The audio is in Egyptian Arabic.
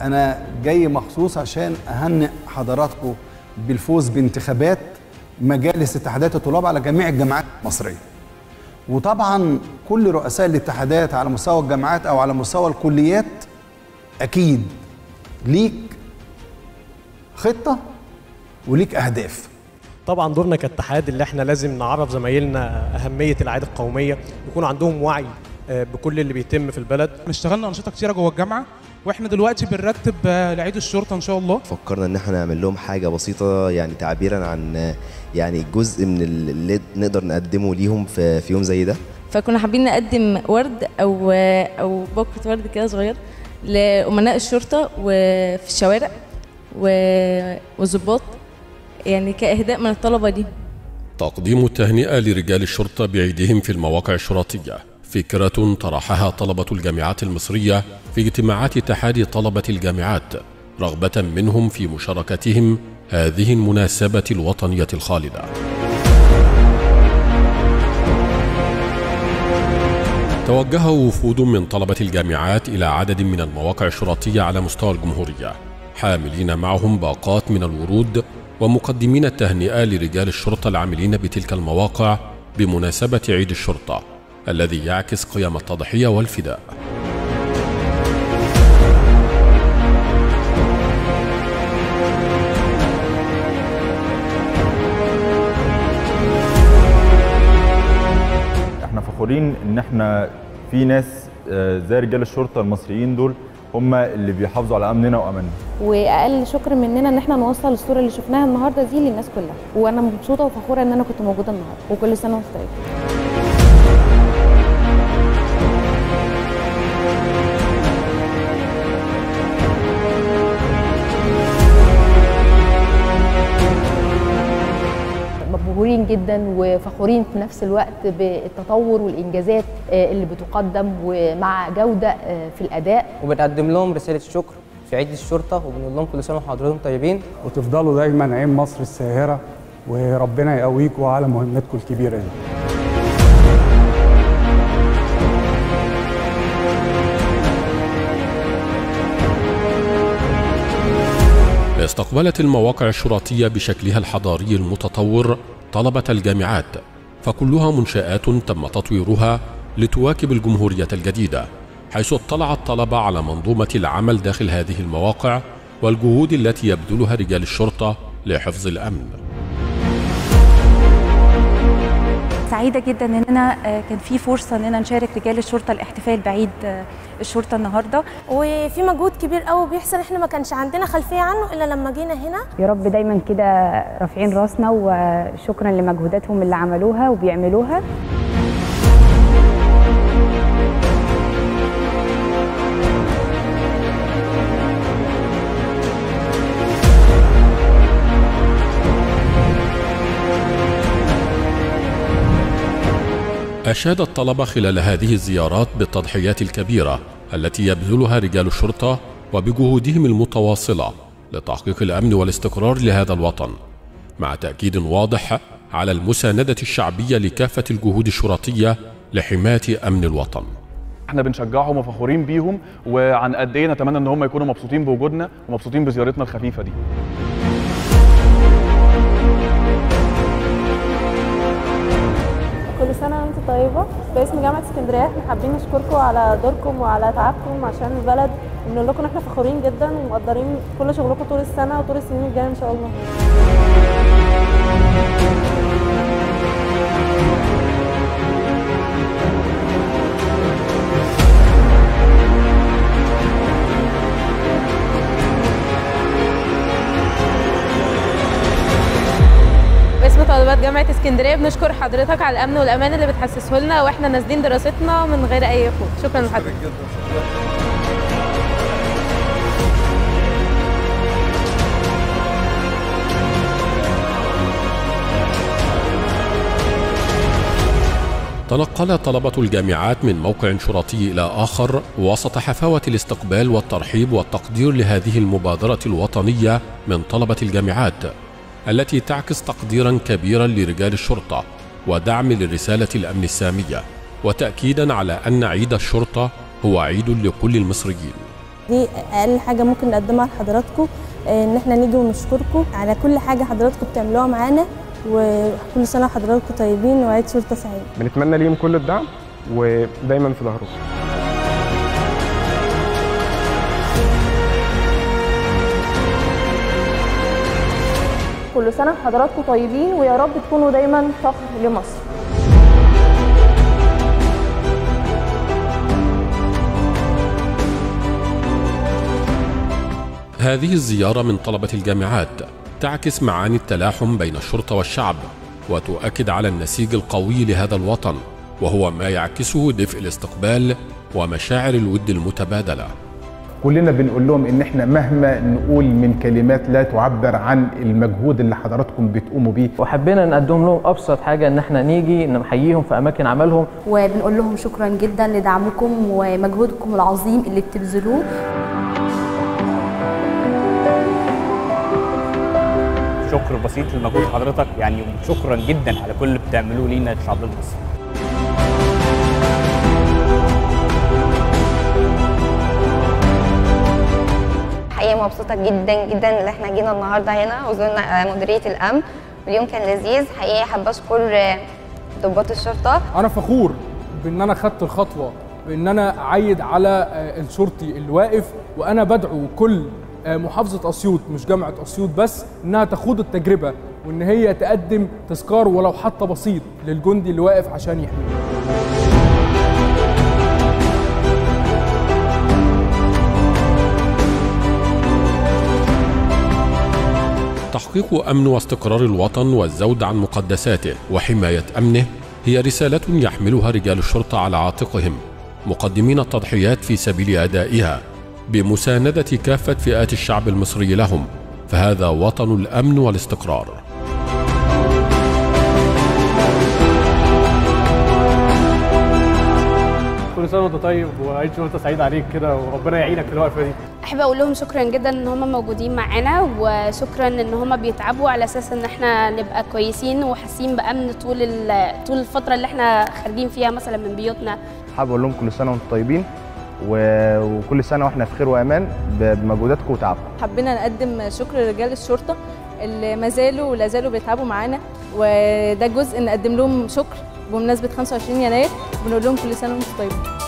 انا جاي مخصوص عشان اهنئ حضراتكم بالفوز بانتخابات مجالس اتحادات الطلاب على جميع الجامعات المصريه وطبعا كل رؤساء الاتحادات على مستوى الجامعات او على مستوى الكليات اكيد ليك خطه وليك اهداف طبعا دورنا كاتحاد اللي احنا لازم نعرف زمايلنا اهميه العيد القوميه يكون عندهم وعي آه، بكل اللي بيتم في البلد اشتغلنا انشطه كتيره جوه الجامعه واحنا دلوقتي بنرتب آه، لعيد الشرطه ان شاء الله فكرنا ان احنا نعمل لهم حاجه بسيطه يعني تعبيرا عن يعني جزء من اللي نقدر نقدمه ليهم في, في يوم زي ده فكنا حابين نقدم ورد او او بوكة ورد كده صغير لامناء الشرطه وفي الشوارع و- والظباط يعني كاهداء من الطلبه دي تقديم التهنئة لرجال الشرطة بعيدهم في المواقع الشرطية فكرة طرحها طلبة الجامعات المصرية في اجتماعات اتحاد طلبة الجامعات رغبة منهم في مشاركتهم هذه المناسبة الوطنية الخالدة توجه وفود من طلبة الجامعات إلى عدد من المواقع الشرطية على مستوى الجمهورية حاملين معهم باقات من الورود ومقدمين التهنئة لرجال الشرطة العاملين بتلك المواقع بمناسبة عيد الشرطة الذي يعكس قيم التضحية والفداء احنا فخورين ان احنا في ناس آه، زي رجال الشرطه المصريين دول هم اللي بيحافظوا على امننا واماننا واقل شكر مننا ان احنا نوصل الصوره اللي شفناها النهارده دي للناس كلها وانا مبسوطه وفخوره ان انا كنت موجوده النهارده وكل سنه وانتم طيبين مبهورين جدا وفخورين في نفس الوقت بالتطور والانجازات آه، اللي بتقدم ومع جوده آه، في الاداء وبنقدم لهم رسالة شكر في عيد الشرطة وبنقول لهم كل سنة وحضراتكم طيبين وتفضلوا دايما عين مصر الساهرة وربنا يقويكم على مهمتكم الكبيرة دي استقبلت المواقع الشرطية بشكلها الحضاري المتطور طلبة الجامعات فكلها منشآت تم تطويرها لتواكب الجمهورية الجديدة حيث اطلع الطلبة على منظومة العمل داخل هذه المواقع والجهود التي يبذلها رجال الشرطة لحفظ الأمن سعيدة جدا ان انا آه، كان في فرصة ان انا نشارك رجال الشرطة الاحتفال بعيد آه، الشرطة النهاردة وفي مجهود كبير قوي بيحصل احنا ما كانش عندنا خلفيه عنه الا لما جينا هنا يا رب دايما كده رافعين راسنا وشكرا لمجهوداتهم اللي عملوها وبيعملوها أشاد الطلبة خلال هذه الزيارات بالتضحيات الكبيرة التي يبذلها رجال الشرطة وبجهودهم المتواصلة لتحقيق الأمن والاستقرار لهذا الوطن مع تأكيد واضح على المساندة الشعبية لكافة الجهود الشرطية لحماية أمن الوطن احنا بنشجعهم وفخورين بيهم وعن قد ايه نتمنى ان هم يكونوا مبسوطين بوجودنا ومبسوطين بزيارتنا الخفيفه دي كل سنة وانتم طيبة باسم جامعة اسكندرية احنا حابين نشكركم على دوركم وعلى تعبكم عشان البلد ونقول لكم ان احنا فخورين جدا ومقدرين كل شغلكم طول السنة وطول السنين الجاية ان شاء الله باسم طالبات جامعة اسكندرية بنشكر حضرتك على الأمن والأمان اللي بتحسسه لنا وإحنا نازلين دراستنا من غير أي خوف شكرا لحضرتك تنقل طلبة الجامعات من موقع شرطي إلى آخر وسط حفاوة الاستقبال والترحيب والتقدير لهذه المبادرة الوطنية من طلبة الجامعات التي تعكس تقديرا كبيرا لرجال الشرطة ودعم لرسالة الأمن السامية وتأكيدا على أن عيد الشرطة هو عيد لكل المصريين دي اقل حاجه ممكن نقدمها لحضراتكم آه، ان احنا نيجي ونشكركم على كل حاجه حضراتكم بتعملوها معانا وكل سنه وحضراتكم طيبين وعيد شرطه سعيد بنتمنى ليهم كل الدعم ودايما في ظهرهم كل سنه وحضراتكم طيبين ويا رب تكونوا دايما فخر لمصر هذه الزيارة من طلبة الجامعات تعكس معاني التلاحم بين الشرطة والشعب وتؤكد على النسيج القوي لهذا الوطن وهو ما يعكسه دفء الاستقبال ومشاعر الود المتبادله كلنا بنقول لهم ان احنا مهما نقول من كلمات لا تعبر عن المجهود اللي حضراتكم بتقوموا بيه وحبينا نقدم لهم ابسط حاجه ان احنا نيجي نحييهم في اماكن عملهم وبنقول لهم شكرا جدا لدعمكم ومجهودكم العظيم اللي بتبذلوه شكر بسيط لمجهود حضرتك يعني شكرا جدا على كل اللي بتعملوه لينا كشعب المصري حقيقة مبسوطة جدا جدا ان احنا جينا النهاردة هنا وزورنا مديرية الأمن واليوم كان لذيذ حقيقة حابة أشكر ضباط الشرطة انا فخور بان انا خدت الخطوه بان انا اعيد على آه، الشرطي اللي واقف وانا بدعو كل آه، محافظه اسيوط مش جامعه اسيوط بس انها تخوض التجربه وان هي تقدم تذكار ولو حتى بسيط للجندي اللي واقف عشان يحميه تحقيق امن واستقرار الوطن والزود عن مقدساته وحمايه امنه هي رساله يحملها رجال الشرطه على عاتقهم مقدمين التضحيات في سبيل ادائها بمسانده كافه فئات الشعب المصري لهم فهذا وطن الامن والاستقرار كل سنه وانت طيب وعيد شرطه سعيد عليك كده وربنا يعينك في الوقفه دي احب اقول لهم شكرا جدا ان هم موجودين معانا وشكرا ان هم بيتعبوا على اساس ان احنا نبقى كويسين وحاسين بامن طول ال- طول الفتره اللي احنا خارجين فيها مثلا من بيوتنا حابب اقول لهم كل سنه وانتم طيبين و- وكل سنه واحنا في خير وامان ب- بمجهوداتكم وتعبكم حبينا نقدم شكر لرجال الشرطة اللي ما زالوا ولا زالوا بيتعبوا معانا وده جزء نقدم لهم شكر بمناسبة 25 يناير بنقول لهم كل سنة وانتم طيبين